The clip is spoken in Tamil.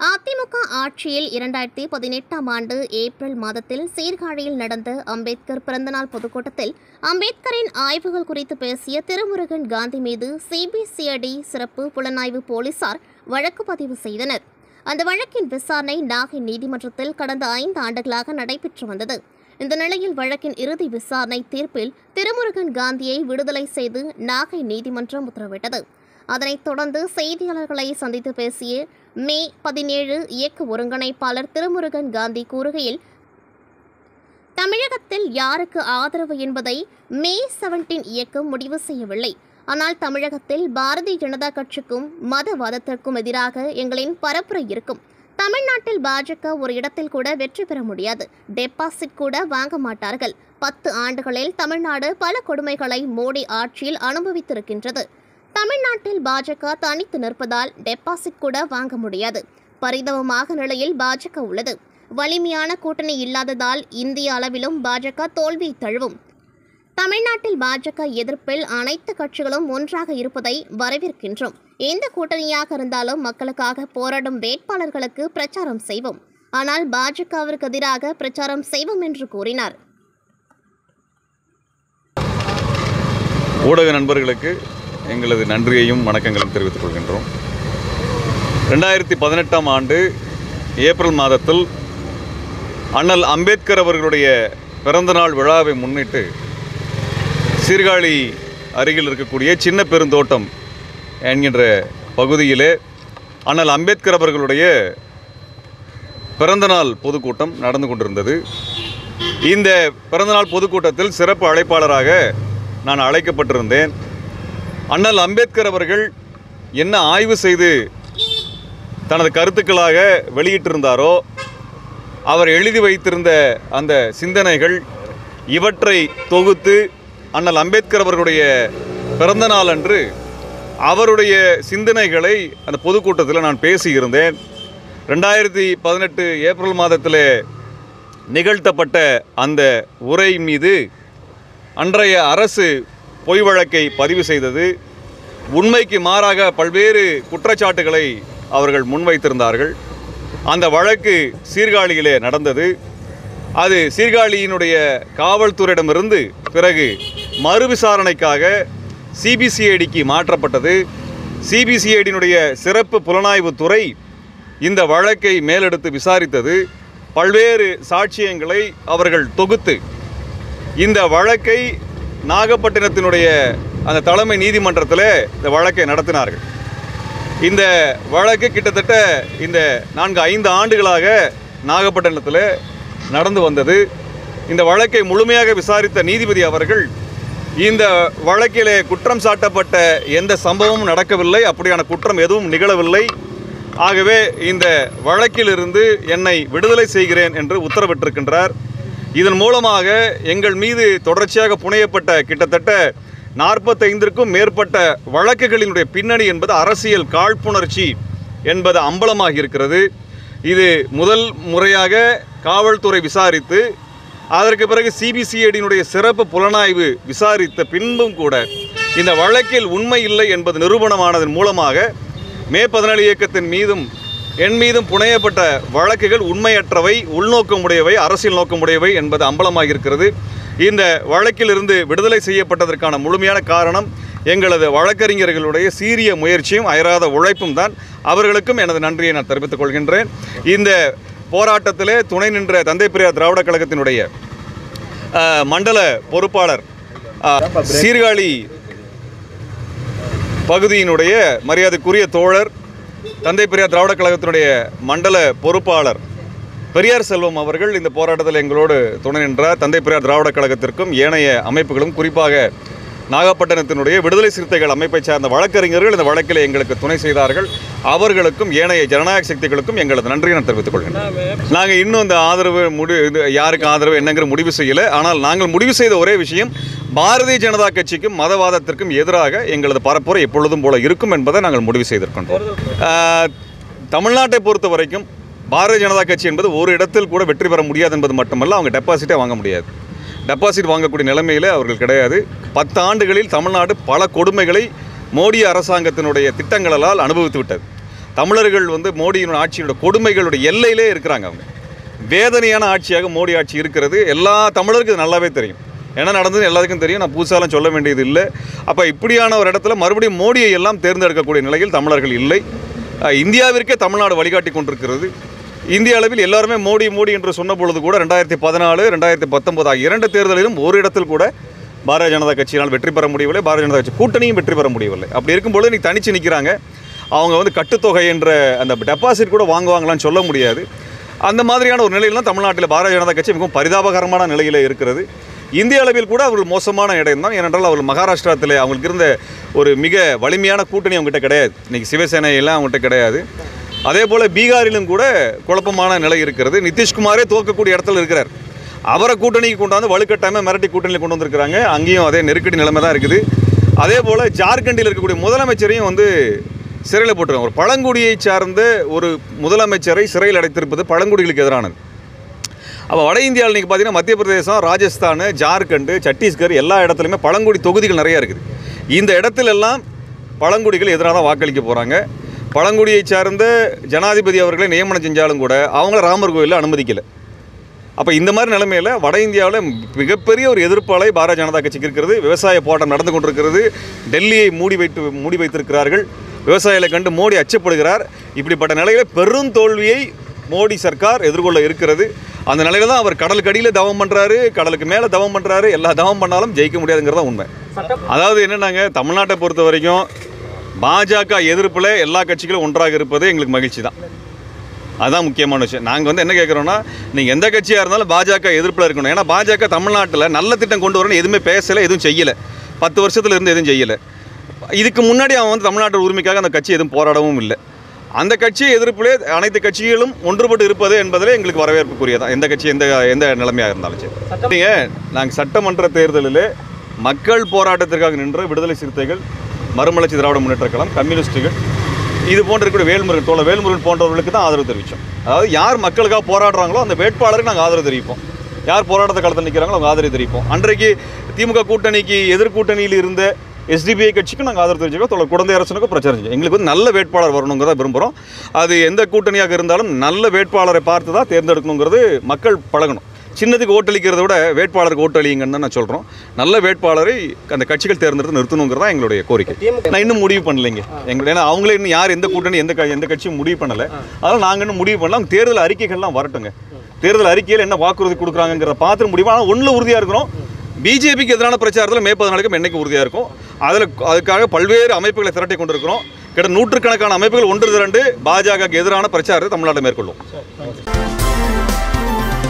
அதிமுக ஆட்சியில் இரண்டாயிரத்தி பதினெட்டாம் ஆண்டு ஏப்ரல் மாதத்தில் சீர்காழியில் நடந்த அம்பேத்கர் பிறந்தநாள் பொதுக்கூட்டத்தில் அம்பேத்கரின் ஆய்வுகள் குறித்து பேசிய திருமுருகன் காந்தி மீது சிபிசிஐடி சிறப்பு புலனாய்வு போலீசார் வழக்கு பதிவு செய்தனர் அந்த வழக்கின் விசாரணை நாகை நீதிமன்றத்தில் கடந்த ஐந்து ஆண்டுகளாக நடைபெற்று வந்தது இந்த நிலையில் வழக்கின் இறுதி விசாரணை தீர்ப்பில் திருமுருகன் காந்தியை விடுதலை செய்து நாகை நீதிமன்றம் உத்தரவிட்டது அதனைத் தொடர்ந்து செய்தியாளர்களை சந்தித்து பேசிய மே பதினேழு இயக்க ஒருங்கிணைப்பாளர் திருமுருகன் காந்தி கூறுகையில் தமிழகத்தில் யாருக்கு ஆதரவு என்பதை மே செவன்டீன் இயக்கம் முடிவு செய்யவில்லை ஆனால் தமிழகத்தில் பாரதிய ஜனதா கட்சிக்கும் மதவாதத்திற்கும் எதிராக எங்களின் பரப்புரை இருக்கும் தமிழ்நாட்டில் பாஜக ஒரு இடத்தில் கூட வெற்றி பெற முடியாது டெபாசிட் கூட வாங்க மாட்டார்கள் பத்து ஆண்டுகளில் தமிழ்நாடு பல கொடுமைகளை மோடி ஆட்சியில் அனுபவித்திருக்கின்றது தமிழ்நாட்டில் பாஜக தனித்து நிற்பதால் டெபாசிட் கூட வாங்க முடியாது பரிதாபமாக நிலையில் பாஜக உள்ளது வலிமையான கூட்டணி இல்லாததால் இந்திய அளவிலும் பாஜக தோல்வியை தழுவும் தமிழ்நாட்டில் பாஜக எதிர்ப்பில் அனைத்து கட்சிகளும் ஒன்றாக இருப்பதை வரவேற்கின்றோம் எந்த கூட்டணியாக இருந்தாலும் மக்களுக்காக போராடும் வேட்பாளர்களுக்கு பிரச்சாரம் செய்வோம் ஆனால் பாஜகவிற்கு எதிராக பிரச்சாரம் செய்வோம் என்று கூறினார் ஊடக நண்பர்களுக்கு எங்களது நன்றியையும் வணக்கங்களும் தெரிவித்துக் கொள்கின்றோம் ரெண்டாயிரத்தி பதினெட்டாம் ஆண்டு ஏப்ரல் மாதத்தில் அண்ணல் அம்பேத்கர் அவர்களுடைய பிறந்தநாள் விழாவை முன்னிட்டு சீர்காழி அருகில் இருக்கக்கூடிய சின்ன பெருந்தோட்டம் என்கின்ற பகுதியிலே அண்ணல் அம்பேத்கர் அவர்களுடைய பிறந்தநாள் பொதுக்கூட்டம் நடந்து கொண்டிருந்தது இந்த பிறந்தநாள் பொதுக்கூட்டத்தில் சிறப்பு அழைப்பாளராக நான் அழைக்கப்பட்டிருந்தேன் அண்ணல் அம்பேத்கர் அவர்கள் என்ன ஆய்வு செய்து தனது கருத்துக்களாக வெளியிட்டிருந்தாரோ அவர் எழுதி வைத்திருந்த அந்த சிந்தனைகள் இவற்றை தொகுத்து அண்ணல் அம்பேத்கர் அவர்களுடைய பிறந்த நாள் அன்று அவருடைய சிந்தனைகளை அந்த பொதுக்கூட்டத்தில் நான் பேசியிருந்தேன் ரெண்டாயிரத்தி பதினெட்டு ஏப்ரல் மாதத்தில் நிகழ்த்தப்பட்ட அந்த உரை மீது அன்றைய அரசு பொய் வழக்கை பதிவு செய்தது உண்மைக்கு மாறாக பல்வேறு குற்றச்சாட்டுகளை அவர்கள் முன்வைத்திருந்தார்கள் அந்த வழக்கு சீர்காழியிலே நடந்தது அது சீர்காழியினுடைய காவல்துறையிடமிருந்து பிறகு மறு விசாரணைக்காக சிபிசிஐடிக்கு மாற்றப்பட்டது சிபிசிஐடியினுடைய சிறப்பு புலனாய்வு துறை இந்த வழக்கை மேலெடுத்து விசாரித்தது பல்வேறு சாட்சியங்களை அவர்கள் தொகுத்து இந்த வழக்கை நாகப்பட்டினத்தினுடைய அந்த தலைமை நீதிமன்றத்தில் இந்த வழக்கை நடத்தினார்கள் இந்த வழக்கு கிட்டத்தட்ட இந்த நான்கு ஐந்து ஆண்டுகளாக நாகப்பட்டினத்தில் நடந்து வந்தது இந்த வழக்கை முழுமையாக விசாரித்த நீதிபதி அவர்கள் இந்த வழக்கிலே குற்றம் சாட்டப்பட்ட எந்த சம்பவமும் நடக்கவில்லை அப்படியான குற்றம் எதுவும் நிகழவில்லை ஆகவே இந்த வழக்கிலிருந்து என்னை விடுதலை செய்கிறேன் என்று உத்தரவிட்டிருக்கின்றார் இதன் மூலமாக எங்கள் மீது தொடர்ச்சியாக புனையப்பட்ட கிட்டத்தட்ட நாற்பத்தைந்திற்கும் மேற்பட்ட வழக்குகளினுடைய பின்னணி என்பது அரசியல் காழ்ப்புணர்ச்சி என்பது அம்பலமாகி இருக்கிறது இது முதல் முறையாக காவல்துறை விசாரித்து அதற்கு பிறகு சிபிசிஐடியினுடைய சிறப்பு புலனாய்வு விசாரித்த பின்பும் கூட இந்த வழக்கில் உண்மை இல்லை என்பது நிரூபணமானதன் மூலமாக மே பதினேழு இயக்கத்தின் மீதும் என் மீதும் புனையப்பட்ட வழக்குகள் உண்மையற்றவை உள்நோக்கமுடையவை அரசியல் நோக்கமுடையவை என்பது அம்பலமாக இருக்கிறது இந்த வழக்கிலிருந்து விடுதலை செய்யப்பட்டதற்கான முழுமையான காரணம் எங்களது வழக்கறிஞர்களுடைய சீரிய முயற்சியும் அயராத உழைப்பும் தான் அவர்களுக்கும் எனது நன்றியை நான் தெரிவித்துக் கொள்கின்றேன் இந்த போராட்டத்திலே துணை நின்ற தந்தை பெரியார் திராவிட கழகத்தினுடைய அஹ், மண்டல பொறுப்பாளர் அஹ், சீர்காழி பகுதியினுடைய மரியாதைக்குரிய தோழர் தந்தை பெரியார் திராவிட கழகத்தினுடைய மண்டல பொறுப்பாளர் பெரியார் செல்வம் அவர்கள் இந்த போராட்டத்தில் எங்களோடு துணை நின்றார் தந்தை பெரியார் திராவிட கழகத்திற்கும் ஏனைய அமைப்புகளும் குறிப்பாக நாகப்பட்டினத்தினுடைய விடுதலை சிறுத்தைகள் அமைப்பை சார்ந்த வழக்கறிஞர்கள் இந்த வழக்கில் எங்களுக்கு துணை செய்தார்கள் அவர்களுக்கும் ஏனைய ஜனநாயக சக்திகளுக்கும் எங்களது நன்றியை நான் தெரிவித்துக் கொள்கிறேன் நாங்கள் இன்னும் இந்த ஆதரவு முடி இது யாருக்கு ஆதரவு என்னங்கிற முடிவு செய்யலை ஆனால் நாங்கள் முடிவு செய்த ஒரே விஷயம் பாரதிய ஜனதா கட்சிக்கும் மதவாதத்திற்கும் எதிராக எங்களது பரப்புரை எப்பொழுதும் போல இருக்கும் என்பதை நாங்கள் முடிவு செய்திருக்கின்றோம் ஆஹ், தமிழ்நாட்டை பொறுத்த வரைக்கும் பாரதிய ஜனதா கட்சி என்பது ஒரு இடத்தில் கூட வெற்றி பெற முடியாது என்பது மட்டுமல்ல அவங்க டெபாசிட்டே வாங்க முடியாது டெபாசிட் வாங்கக்கூடிய நிலைமையில் அவர்கள் கிடையாது பத்து ஆண்டுகளில் தமிழ்நாடு பல கொடுமைகளை மோடி அரசாங்கத்தினுடைய திட்டங்களால் அனுபவித்து விட்டது தமிழர்கள் வந்து மோடியின் ஆட்சியோட கொடுமைகளுடைய எல்லையிலே இருக்கிறாங்க அவங்க வேதனையான ஆட்சியாக மோடி ஆட்சி இருக்கிறது எல்லா தமிழருக்கும் இது நல்லாவே தெரியும் என்ன நடந்தது எல்லாத்துக்கும் தெரியும் நான் புதுசாலாம் சொல்ல வேண்டியது இல்லை அப்போ இப்படியான ஒரு இடத்துல மறுபடியும் மோடியை எல்லாம் தேர்ந்தெடுக்கக்கூடிய நிலையில் தமிழர்கள் இல்லை அஹ் இந்தியாவிற்கே தமிழ்நாடு வழிகாட்டி கொண்டிருக்கிறது இந்திய அளவில் எல்லாருமே மோடி மோடி என்று சொன்ன பொழுது கூட ரெண்டாயிரத்தி பதினாலு ரெண்டாயிரத்தி பத்தொன்பது ஆகிய இரண்டு தேர்தலிலும் ஒரு இடத்தில் கூட பாரதிய ஜனதா கட்சியினால் வெற்றி பெற முடியவில்லை பாரதிய ஜனதா கட்சி கூட்டணியும் வெற்றி பெற முடியவில்லை அப்படி இருக்கும்பொழுது இன்னைக்கு தனிச்சு நிற்கிறாங்க அவங்க வந்து கட்டுத்தொகை என்ற அந்த டெபாசிட் கூட வாங்குவாங்களான்னு சொல்ல முடியாது அந்த மாதிரியான ஒரு நிலையில் தான் தமிழ்நாட்டில் பாரதிய ஜனதா கட்சி மிகவும் பரிதாபகரமான நிலையில் இருக்கிறது இந்திய அளவில் கூட அவர்கள் மோசமான இடம் தான் ஏனென்றால் அவர்கள் மகாராஷ்டிரத்தில் அவங்களுக்கு இருந்த ஒரு மிக வலிமையான கூட்டணி அவங்ககிட்ட கிடையாது இன்னைக்கு சிவசேனை எல்லாம் அவங்ககிட்ட கிடையாது அதே போல் பீகாரிலும் கூட குழப்பமான நிலை இருக்கிறது நிதிஷ்குமாரே தோக்கக்கூடிய இடத்துல இருக்கிறார் அவரை கூட்டணிக்கு கொண்டாந்து வலுக்கட்டாயமாக மிரட்டி கூட்டணியில் கொண்டு வந்திருக்கிறாங்க அங்கேயும் அதே நெருக்கடி நிலைமை தான் இருக்குது அதே போல் ஜார்க்கண்டில் இருக்கக்கூடிய முதலமைச்சரையும் வந்து சிறையில் போட்டிருக்காங்க ஒரு பழங்குடியை சார்ந்த ஒரு முதலமைச்சரை சிறையில் அடைத்திருப்பது பழங்குடிகளுக்கு எதிரானது அப்போ வட இந்தியாவில் இன்றைக்கி பார்த்தீங்கன்னா மத்திய பிரதேசம் ராஜஸ்தான் ஜார்க்கண்டு சத்தீஸ்கர் எல்லா இடத்துலையுமே பழங்குடி தொகுதிகள் நிறையா இருக்குது இந்த இடத்துலெல்லாம் பழங்குடிகள் எதிராக தான் வாக்களிக்க போகிறாங்க பழங்குடியை சார்ந்த ஜனாதிபதி அவர்களை நியமனம் செஞ்சாலும் கூட அவங்கள ராமர் கோயிலில் அனுமதிக்கலை அப்போ இந்த மாதிரி நிலைமையில் வட இந்தியாவில் மிகப்பெரிய ஒரு எதிர்ப்பாலை பாரதிய ஜனதா கட்சிக்கு இருக்கிறது விவசாய போராட்டம் நடந்து கொண்டிருக்கிறது டெல்லியை மூடி வைத்து மூடி வைத்திருக்கிறார்கள் விவசாயிகளை கண்டு மோடி அச்சப்படுகிறார் இப்படிப்பட்ட நிலையில் பெரும் தோல்வியை மோடி சர்க்கார் எதிர்கொள்ள இருக்கிறது அந்த நிலையில தான் அவர் கடலுக்கு அடியில் தவம் பண்ணுறாரு கடலுக்கு மேலே தவம் பண்ணுறாரு எல்லா தவம் பண்ணாலும் ஜெயிக்க முடியாதுங்கிறது தான் உண்மை அதாவது என்னன்னாங்க தமிழ்நாட்டை பொறுத்த வரைக்கும் பாஜக எதிர்ப்பில் எல்லா கட்சிகளும் ஒன்றாக இருப்பது எங்களுக்கு மகிழ்ச்சி தான் அதுதான் முக்கியமான விஷயம் நாங்கள் வந்து என்ன கேட்குறோன்னா நீங்கள் எந்த கட்சியாக இருந்தாலும் பாஜக எதிர்ப்பில் இருக்கணும் ஏன்னா பாஜக தமிழ்நாட்டில் நல்ல திட்டம் கொண்டு வரணும் எதுவுமே பேசலை எதுவும் செய்யலை பத்து வருஷத்துல இருந்து எதுவும் செய்யலை இதுக்கு முன்னாடி அவன் வந்து தமிழ்நாட்டு உரிமைக்காக அந்த கட்சி எதுவும் போராடவும் இல்லை அந்த கட்சி எதிர்ப்பிலே அனைத்து கட்சிகளும் ஒன்றுபட்டு இருப்பது என்பதிலே எங்களுக்கு வரவேற்புக்குரியதான் எந்த கட்சி எந்த எந்த நிலைமையாக இருந்தாலும் சரி நீங்கள் நாங்கள் சட்டமன்ற தேர்தலில் மக்கள் போராட்டத்திற்காக நின்ற விடுதலை சிறுத்தைகள் மறுமலர்ச்சி திராவிட முன்னேற்ற கழகம் கம்யூனிஸ்டுகள் இது போன்ற இருக்கக்கூடிய வேல்முருகன் தோழர் வேல்முருகன் போன்றவர்களுக்கு தான் ஆதரவு தெரிவித்தோம் அதாவது யார் மக்களுக்காக போராடுறாங்களோ அந்த வேட்பாளருக்கு நாங்கள் ஆதரவு தெரிவிப்போம் யார் போராட்டத்தை காலத்தில் நிற்கிறாங்களோ அவங்க ஆதரவு தெரிவிப்போம் அன்றைக்கு திமுக கூட்டணிக்கு எதிர்கூட்டணியில் இருந்த எஸ்டிபிஐ கட்சிக்கும் நாங்கள் ஆதரவு தெரிவிச்சோம் தோழர் குழந்தை அரசனுக்கும் பிரச்சாரம் செஞ்சோம் எங்களுக்கு வந்து நல்ல வேட்பாளர் வரணுங்கிறத விரும்புகிறோம் அது எந்த கூட்டணியாக இருந்தாலும் நல்ல வேட்பாளரை பார்த்து தான் தேர்ந்தெடுக்கணுங்கிறது மக்கள் பழகணும் சின்னதுக்கு ஓட்டளிக்கிறத விட வேட்பாளருக்கு ஓட்டளிங்கன்னு தான் நான் சொல்கிறோம் நல்ல வேட்பாளரை அந்த கட்சிகள் தேர்ந்தெடுத்து நிறுத்தணுங்கிறது தான் எங்களுடைய கோரிக்கை நான் இன்னும் முடிவு பண்ணலைங்க எங்க ஏன்னா அவங்களே இன்னும் யார் எந்த கூட்டணி எந்த க- எந்த கட்சியும் முடிவு பண்ணலை அதனால் நாங்கள் இன்னும் முடிவு பண்ணலாம் அவங்க தேர்தல் அறிக்கைகள்லாம் வரட்டுங்க தேர்தல் அறிக்கையில் என்ன வாக்குறுதி கொடுக்குறாங்கிற பார்த்து முடிவு ஆனால் ஒன்றில் உறுதியாக இருக்கிறோம் பிஜேபிக்கு எதிரான பிரச்சாரத்தில் மே பதினாலுக்கும் என்னைக்கு உறுதியாக இருக்கும் அதில் அதுக்காக பல்வேறு அமைப்புகளை திரட்டி கொண்டிருக்கிறோம் கிட்ட நூற்றுக்கணக்கான அமைப்புகள் ஒன்று திரண்டு பாஜகவுக்கு எதிரான பிரச்சாரத்தை தமிழ்நாட்டில் மேற்கொள்ளும்